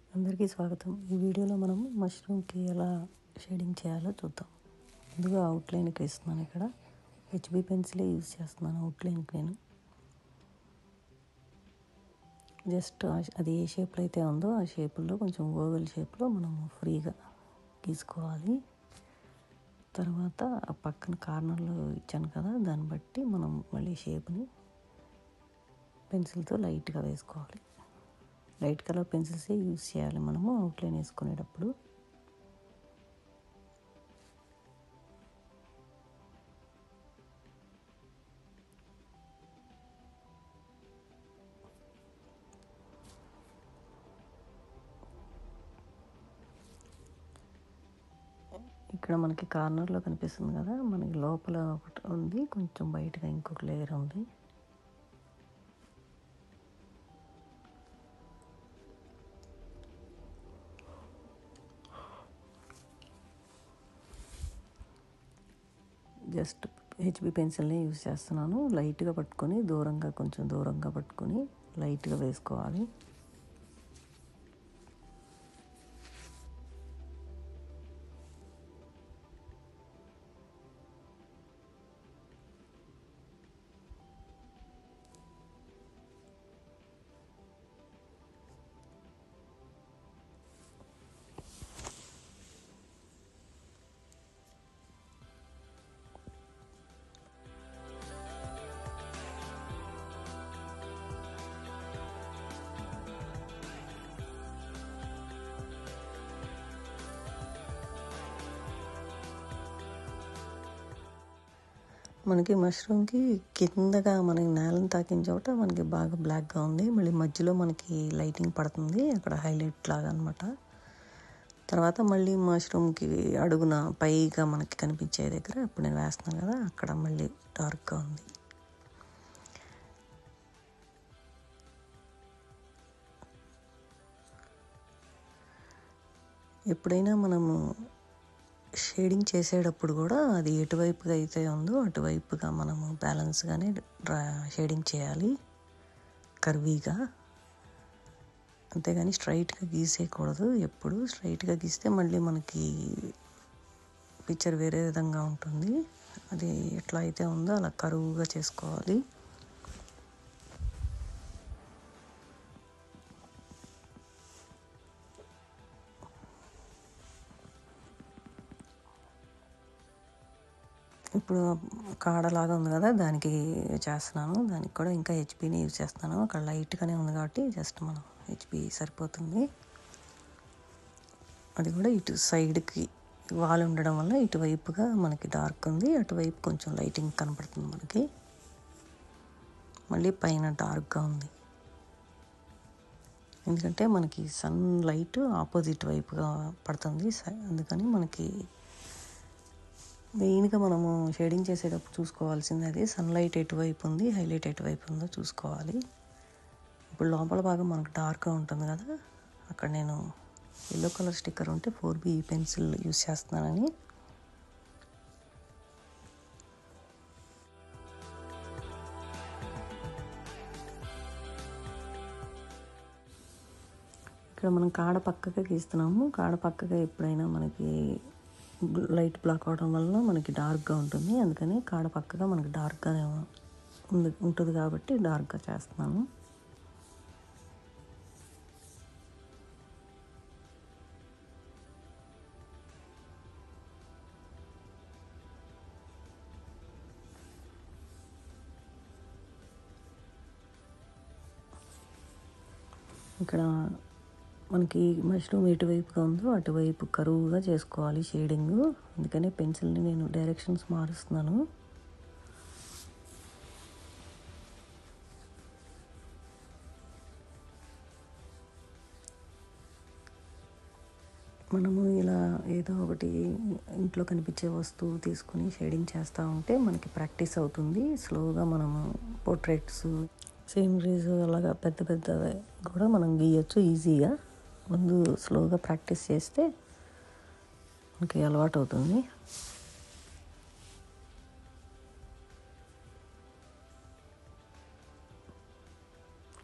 అందరికీ స్వాగతం ఈ వీడియోలో మనం మష్రూమ్కి ఎలా షేడింగ్ చేయాలో చూద్దాం ముందుగా అవుట్లైన్కి వేస్తున్నాను ఇక్కడ హెచ్బి పెన్సిలే యూజ్ చేస్తున్నాను అవుట్లైన్కి నేను జస్ట్ అది ఏ షేప్లో అయితే ఉందో ఆ షేపుల్లో కొంచెం ఓవెల్ షేప్లో మనం ఫ్రీగా గీసుకోవాలి తర్వాత ఆ పక్కన కార్నర్లో ఇచ్చాను కదా దాన్ని బట్టి మనం మళ్ళీ షేప్ని పెన్సిల్తో లైట్గా వేసుకోవాలి లైట్ కలర్ పెన్సిల్సే యూజ్ చేయాలి మనము అవుట్లైన్ వేసుకునేటప్పుడు ఇక్కడ మనకి కార్నర్లో కనిపిస్తుంది కదా మనకి లోపల ఒకటి ఉంది కొంచెం బయటగా ఇంకొక లేయర్ ఉంది జస్ట్ హెచ్బి పెన్సిల్ని యూజ్ చేస్తున్నాను లైట్గా పట్టుకొని దూరంగా కొంచెం దూరంగా పట్టుకొని లైట్గా వేసుకోవాలి మనకి మష్రూమ్కి కిందగా మనకి నేలను తాకిన చోట మనకి బాగా బ్లాక్గా ఉంది మళ్ళీ మధ్యలో మనకి లైటింగ్ పడుతుంది అక్కడ హైలైట్ లాగా అనమాట తర్వాత మళ్ళీ మష్రూమ్కి అడుగున పైగా మనకి కనిపించే దగ్గర ఇప్పుడు నేను వేస్తున్నాను కదా అక్కడ మళ్ళీ డార్క్గా ఉంది ఎప్పుడైనా మనము షేడింగ్ చేసేటప్పుడు కూడా అది ఎటువైపుగా అయితే ఉందో అటువైపుగా మనము బ్యాలెన్స్గానే డ్రా షేడింగ్ చేయాలి కర్వీగా అంతేగాని స్ట్రైట్గా గీసేయకూడదు ఎప్పుడు స్ట్రైట్గా గీస్తే మళ్ళీ మనకి పిక్చర్ వేరే విధంగా ఉంటుంది అది ఎట్లా అయితే ఉందో అలా కరువుగా చేసుకోవాలి ఇప్పుడు కాడలాగా ఉంది కదా దానికి చేస్తున్నాను దానికి కూడా ఇంకా హెచ్పిని యూజ్ చేస్తున్నాను అక్కడ లైట్గానే ఉంది కాబట్టి జస్ట్ మనం హెచ్పి సరిపోతుంది అది కూడా ఇటు సైడ్కి వాల్ ఉండడం వల్ల ఇటువైపుగా మనకి డార్క్ ఉంది అటువైపు కొంచెం లైటింగ్ కనపడుతుంది మనకి మళ్ళీ పైన డార్క్గా ఉంది ఎందుకంటే మనకి సన్ లైట్ ఆపోజిట్ వైపుగా పడుతుంది అందుకని మనకి మెయిన్గా మనము షేడింగ్ చేసేటప్పుడు చూసుకోవాల్సింది అది సన్లైట్ ఎటువైపు ఉంది హైలైట్ ఎటువైపు ఉందో చూసుకోవాలి ఇప్పుడు లోపల భాగం మనకు డార్క్గా ఉంటుంది కదా అక్కడ నేను ఎల్లో కలర్ స్టిక్కర్ ఉంటే ఫోర్ బి పెన్సిల్ యూస్ చేస్తున్నానని ఇక్కడ మనం కాడ పక్కగా గీస్తున్నాము కాడ పక్కగా ఎప్పుడైనా మనకి లైట్ బ్లాక్ అవడం వల్ల మనకి డార్క్గా ఉంటుంది అందుకని కాడ పక్కగా మనకి డార్క్గానే ఉంది ఉంటుంది కాబట్టి డార్క్గా చేస్తున్నాను ఇక్కడ మనకి మష్రూమ్ ఎటువైపుగా ఉందో అటువైపు కరువుగా చేసుకోవాలి షేడింగ్ అందుకనే పెన్సిల్ని నేను డైరెక్షన్స్ మారుస్తున్నాను మనము ఇలా ఏదో ఒకటి ఇంట్లో కనిపించే వస్తువు తీసుకుని షేడింగ్ చేస్తూ ఉంటే మనకి ప్రాక్టీస్ అవుతుంది స్లోగా మనము పోర్ట్రేట్స్ సీనరీస్ అలాగా పెద్ద పెద్దవి కూడా మనం గీయచ్చు ఈజీగా ముందు స్లోగా ప్రాక్టీస్ చేస్తే మనకి అలవాటు అవుతుంది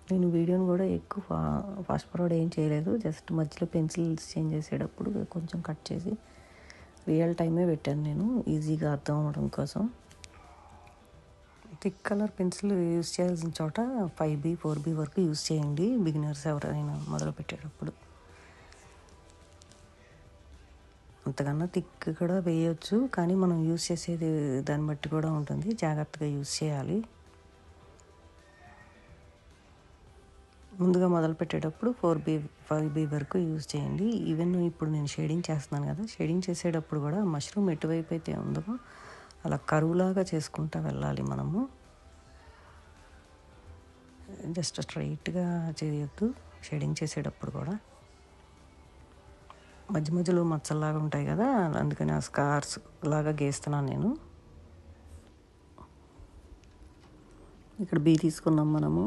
నేను వీడియోని కూడా ఎక్కువ ఫా ఫాస్ట్ ఫార్వర్డ్ ఏం చేయలేదు జస్ట్ మధ్యలో పెన్సిల్స్ చేంజ్ చేసేటప్పుడు కొంచెం కట్ చేసి రియల్ టైమే పెట్టాను నేను ఈజీగా అర్థం అవడం కోసం థిక్ కలర్ పెన్సిల్ యూస్ చేయాల్సిన చోట ఫైవ్ బి ఫోర్ బి వరకు యూస్ చేయండి బిగినర్స్ ఎవరైనా మొదలు పెట్టేటప్పుడు అంతకన్నా థిక్ కూడా వేయొచ్చు కానీ మనం యూస్ చేసేది దాన్ని బట్టి కూడా ఉంటుంది జాగ్రత్తగా యూస్ చేయాలి ముందుగా మొదలు పెట్టేటప్పుడు ఫోర్ బి ఫైవ్ బి వరకు యూజ్ చేయండి ఈవెన్ ఇప్పుడు నేను షేడింగ్ చేస్తున్నాను కదా షేడింగ్ చేసేటప్పుడు కూడా మష్రూమ్ ఎటువైపు అయితే ఉందో అలా కరువులాగా చేసుకుంటూ వెళ్ళాలి మనము జస్ట్ స్ట్రైట్గా చేయొద్దు షేడింగ్ చేసేటప్పుడు కూడా మధ్య మధ్యలో మచ్చల్లాగా ఉంటాయి కదా అందుకని ఆ స్కార్స్ లాగా గీస్తున్నాను నేను ఇక్కడ బీ తీసుకున్నాం మనము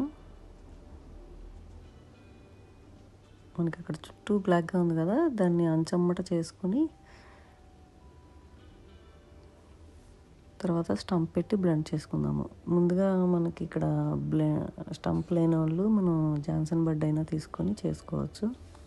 మనకి అక్కడ చుట్టూ బ్లాక్గా ఉంది కదా దాన్ని అంచమ్మట చేసుకొని తర్వాత స్టంప్ పెట్టి బ్లెండ్ చేసుకుందాము ముందుగా మనకి ఇక్కడ బ్లె స్టంప్ లేని వాళ్ళు మనం జాన్సన్ బడ్ అయినా తీసుకొని చేసుకోవచ్చు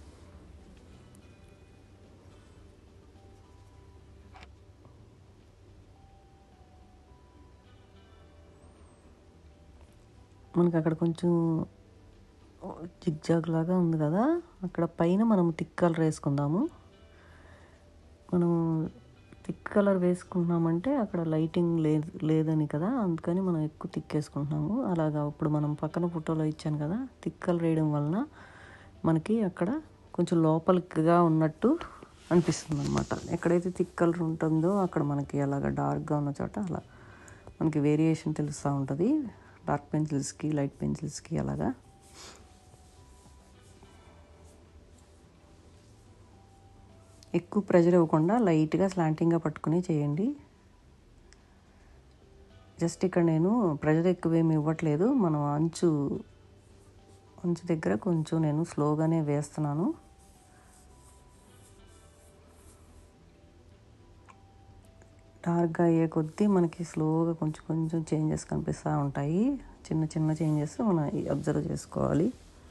మనకి అక్కడ కొంచెం జిగ్జాగ్ లాగా ఉంది కదా అక్కడ పైన మనం థిక్ కలర్ వేసుకుందాము మనం థిక్ కలర్ వేసుకుంటున్నామంటే అక్కడ లైటింగ్ లేదు లేదని కదా అందుకని మనం ఎక్కువ థిక్ వేసుకుంటున్నాము అలాగా ఇప్పుడు మనం పక్కన ఫోటోలో ఇచ్చాను కదా థిక్ కలర్ వేయడం వలన మనకి అక్కడ కొంచెం లోపలికిగా ఉన్నట్టు అనిపిస్తుంది అనమాట ఎక్కడైతే థిక్ కలర్ ఉంటుందో అక్కడ మనకి అలాగ డార్క్గా ఉన్న చోట అలా మనకి వేరియేషన్ తెలుస్తూ ఉంటుంది డార్క్ పెన్సిల్స్కి లైట్ పెన్సిల్స్కి అలాగా ఎక్కువ ప్రెజర్ ఇవ్వకుండా లైట్గా స్లాంటింగ్గా పట్టుకుని చేయండి జస్ట్ ఇక్కడ నేను ప్రెజర్ ఎక్కువ ఏమి ఇవ్వట్లేదు మనం అంచు అంచు దగ్గర కొంచెం నేను స్లోగానే వేస్తున్నాను డార్క్గా అయ్యే కొద్దీ మనకి స్లోగా కొంచెం కొంచెం చేంజెస్ కనిపిస్తూ ఉంటాయి చిన్న చిన్న చేంజెస్ మనం అబ్జర్వ్ చేసుకోవాలి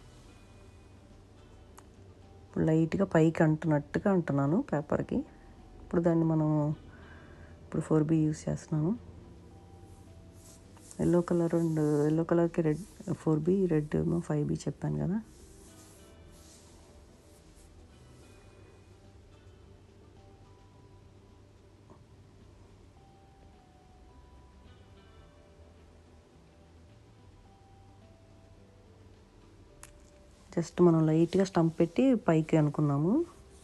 ఇప్పుడు లైట్గా పైకి అంటున్నట్టుగా అంటున్నాను పేపర్కి ఇప్పుడు దాన్ని మనం ఇప్పుడు ఫోర్ బి యూస్ చేస్తున్నాను ఎల్లో కలర్ అండ్ ఎల్లో కలర్కి రెడ్ ఫోర్ బి రెడ్ ఏమో ఫైవ్ బి చెప్పాను కదా జస్ట్ మనం లైట్గా స్టంప్ పెట్టి పైకి అనుకున్నాము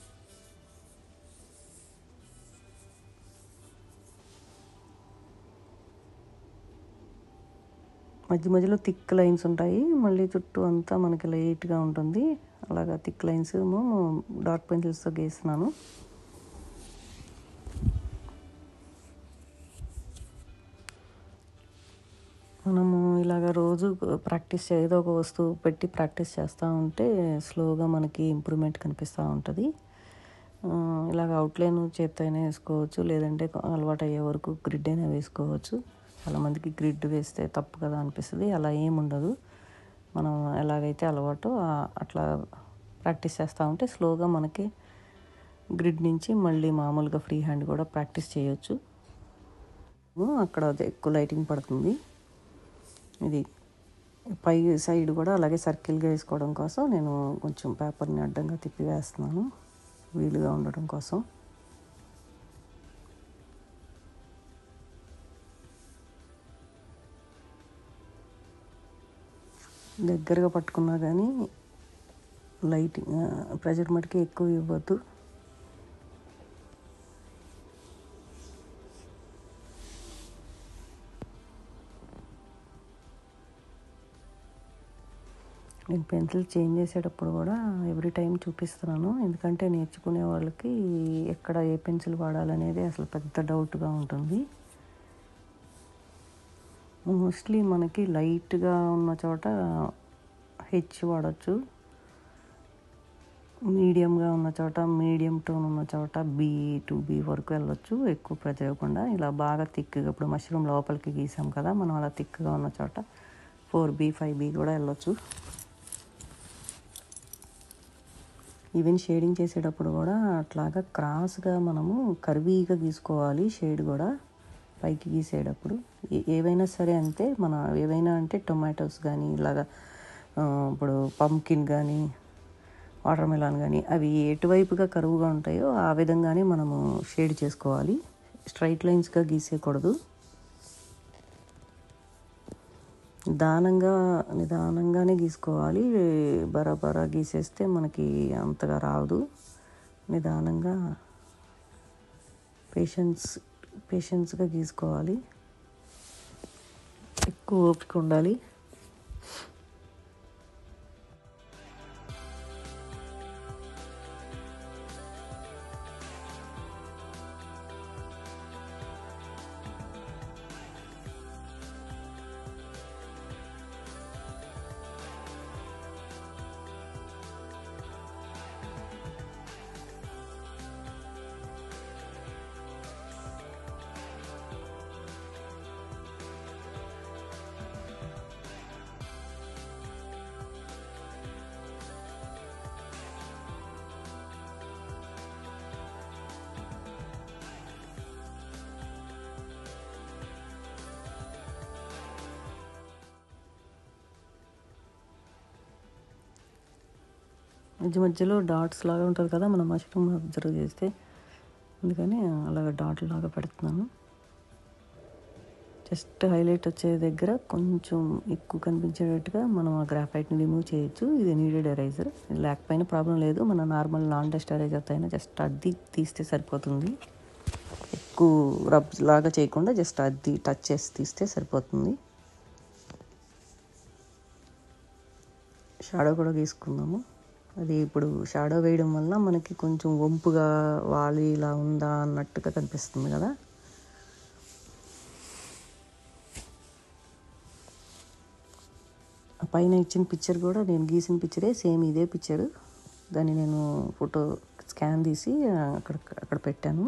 మధ్య మధ్యలో థిక్ లైన్స్ ఉంటాయి మళ్ళీ చుట్టూ అంతా మనకి లైట్గా ఉంటుంది అలాగా థిక్ లైన్స్ ఏమో డార్క్ పెన్సిల్స్తో గీస్తున్నాను మనము ఇలాగ రోజు ప్రాక్టీస్ ఏదో ఒక వస్తువు పెట్టి ప్రాక్టీస్ చేస్తూ ఉంటే స్లోగా మనకి ఇంప్రూవ్మెంట్ కనిపిస్తూ ఉంటుంది ఇలాగ అవుట్లైన్ చేత్తైనా వేసుకోవచ్చు లేదంటే అలవాటు అయ్యే వరకు గ్రిడ్ అయినా వేసుకోవచ్చు చాలామందికి గ్రిడ్ వేస్తే తప్పు కదా అనిపిస్తుంది అలా ఏముండదు మనం ఎలాగైతే అలవాటో అట్లా ప్రాక్టీస్ చేస్తూ ఉంటే స్లోగా మనకి గ్రిడ్ నుంచి మళ్ళీ మామూలుగా ఫ్రీ హ్యాండ్ కూడా ప్రాక్టీస్ చేయొచ్చు అక్కడ ఎక్కువ లైటింగ్ పడుతుంది ఇది పై సైడ్ కూడా అలాగే సర్కిల్గా వేసుకోవడం కోసం నేను కొంచెం పేపర్ని అడ్డంగా తిప్పి వేస్తున్నాను వీలుగా ఉండడం కోసం దగ్గరగా పట్టుకున్నా కానీ లైటింగ్ ప్రెజర్ మటుకి ఎక్కువ ఇవ్వద్దు నేను పెన్సిల్ చేంజ్ చేసేటప్పుడు కూడా ఎవ్రీ టైం చూపిస్తున్నాను ఎందుకంటే నేర్చుకునే వాళ్ళకి ఎక్కడ ఏ పెన్సిల్ వాడాలనేది అసలు పెద్ద డౌట్గా ఉంటుంది మోస్ట్లీ మనకి లైట్గా ఉన్న చోట హెచ్ వాడచ్చు మీడియంగా ఉన్న చోట మీడియం టోన్ ఉన్న చోట బి టు బి వరకు వెళ్ళొచ్చు ఎక్కువ ప్రెజర్ ఇవ్వకుండా ఇలా బాగా థిక్గా ఇప్పుడు మష్రూమ్ లోపలికి గీసాం కదా మనం అలా థిక్గా ఉన్న చోట ఫోర్ బి ఫైవ్ బి కూడా వెళ్ళొచ్చు ఈవెన్ షేడింగ్ చేసేటప్పుడు కూడా అట్లాగా క్రాస్గా మనము కర్వీగా గీసుకోవాలి షేడ్ కూడా పైకి గీసేటప్పుడు ఏ- ఏవైనా సరే అంతే మన ఏవైనా అంటే టొమాటోస్ కానీ ఇలాగా ఆ, ఇప్పుడు పంకిన్ కానీ వాటర్ మెలాన్ కానీ అవి ఎటువైపుగా కరువుగా ఉంటాయో ఆ విధంగానే మనము షేడ్ చేసుకోవాలి స్ట్రైట్ లైన్స్గా గీసేయకూడదు నిదానంగా నిదానంగానే గీసుకోవాలి బరాబరా గీసేస్తే మనకి అంతగా రాదు నిదానంగా పేషెన్స్ పేషెన్స్గా గీసుకోవాలి ఎక్కువ ఓపిక ఉండాలి మధ్య మధ్యలో డాట్స్ లాగా ఉంటుంది కదా మనం మష్రూమ్ అబ్జర్వ్ చేస్తే అందుకని అలాగ డాట్ లాగా పెడుతున్నాను జస్ట్ హైలైట్ వచ్చే దగ్గర కొంచెం ఎక్కువ కనిపించేటట్టుగా మనం ఆ గ్రాఫైట్ని రిమూవ్ చేయొచ్చు ఇది నీడెడ్ ఎరైజర్ లేకపోయినా ప్రాబ్లం లేదు మన నార్మల్ నాన్ డస్ట్ ఎరైజర్తో అయినా జస్ట్ అద్ది తీస్తే సరిపోతుంది ఎక్కువ రబ్ లాగా చేయకుండా జస్ట్ అద్ది టచ్ చేసి తీస్తే సరిపోతుంది షాడో కూడా గీసుకుందాము అది ఇప్పుడు షాడో వేయడం వల్ల మనకి కొంచెం వంపుగా వాలి ఇలా ఉందా అన్నట్టుగా కనిపిస్తుంది కదా ఆ పైన ఇచ్చిన పిక్చర్ కూడా నేను గీసిన పిక్చరే సేమ్ ఇదే పిక్చర్ దాన్ని నేను ఫోటో స్కాన్ తీసి అక్కడ అక్కడ పెట్టాను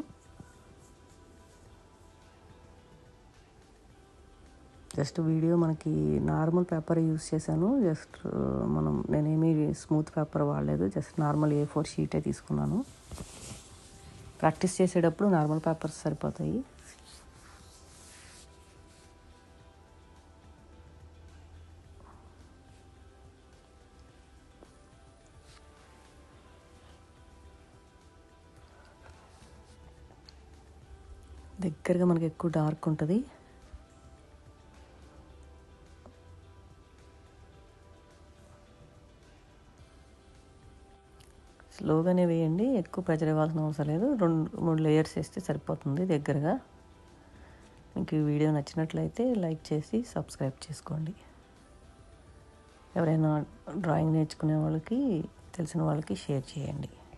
జస్ట్ వీడియో మనకి నార్మల్ పేపర్ యూస్ చేశాను జస్ట్ మనం నేనేమి స్మూత్ పేపర్ వాడలేదు జస్ట్ నార్మల్ ఏ ఫోర్ షీటే తీసుకున్నాను ప్రాక్టీస్ చేసేటప్పుడు నార్మల్ పేపర్స్ సరిపోతాయి దగ్గరగా మనకి ఎక్కువ డార్క్ ఉంటుంది స్లోగానే వేయండి ఎక్కువ ప్రెజర్ ఇవ్వాల్సిన అవసరం లేదు రెండు మూడు లేయర్స్ వేస్తే సరిపోతుంది దగ్గరగా మీకు ఈ వీడియో నచ్చినట్లయితే లైక్ చేసి సబ్స్క్రైబ్ చేసుకోండి ఎవరైనా డ్రాయింగ్ నేర్చుకునే వాళ్ళకి తెలిసిన వాళ్ళకి షేర్ చేయండి